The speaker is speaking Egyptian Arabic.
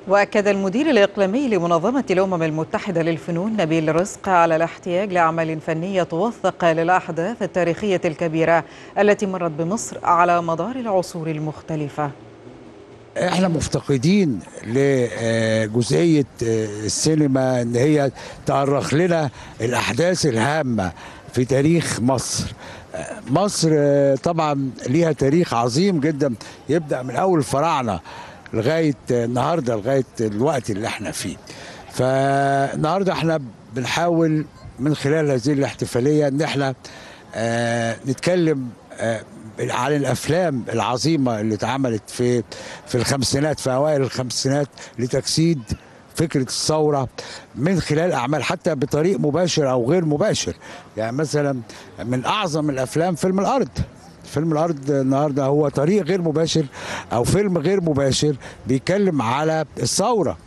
وأكد المدير الإقليمي لمنظمة الأمم المتحدة للفنون نبيل رزق على الاحتياج لأعمال فنية توثق للأحداث التاريخية الكبيرة التي مرت بمصر على مدار العصور المختلفة احنا مفتقدين لجزئيه السينما ان هي تأرخ لنا الاحداث الهامه في تاريخ مصر مصر طبعا ليها تاريخ عظيم جدا يبدا من اول الفراعنه لغايه النهارده لغايه الوقت اللي احنا فيه فالنهارده احنا بنحاول من خلال هذه الاحتفاليه ان احنا آه نتكلم آه عن الافلام العظيمه اللي اتعملت في في الخمسينات في اوائل الخمسينات لتجسيد فكره الثوره من خلال اعمال حتى بطريق مباشر او غير مباشر يعني مثلا من اعظم الافلام فيلم الارض فيلم الارض النهارده هو طريق غير مباشر او فيلم غير مباشر بيتكلم على الثوره